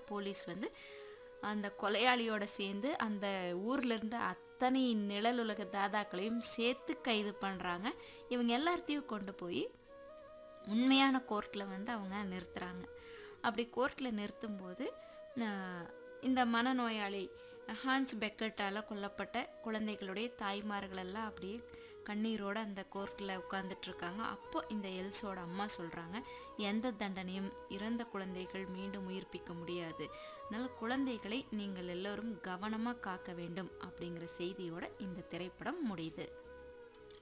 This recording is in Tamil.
போலீஸ் வந்து அந்த கொலையாளியோட சேர்ந்து அந்த ஊர்ல இருந்த அத்தனை நிழலுலக தாதாக்களையும் சேர்த்து கைது பண்ணுறாங்க இவங்க எல்லாத்தையும் கொண்டு போய் உண்மையான கோர்ட்டில் வந்து அவங்க நிறுத்துகிறாங்க அப்படி கோர்ட்டில் நிறுத்தும்போது ஆஹ், இந்த மனநோயாளி ஹான்ஸ் பெக்கட்டால் கொல்லப்பட்ட குழந்தைகளுடைய தாய்மார்கள் எல்லாம் அப்படியே கண்ணீரோட அந்த கோர்ட்டில் உட்காந்துட்ருக்காங்க அப்போ இந்த எல்ஸோட அம்மா சொல்கிறாங்க எந்த தண்டனையும் இறந்த குழந்தைகள் மீண்டும் உயிர்ப்பிக்க முடியாது அதனால் குழந்தைகளை நீங்கள் எல்லோரும் கவனமாக காக்க வேண்டும் அப்படிங்கிற செய்தியோட இந்த திரைப்படம் முடியுது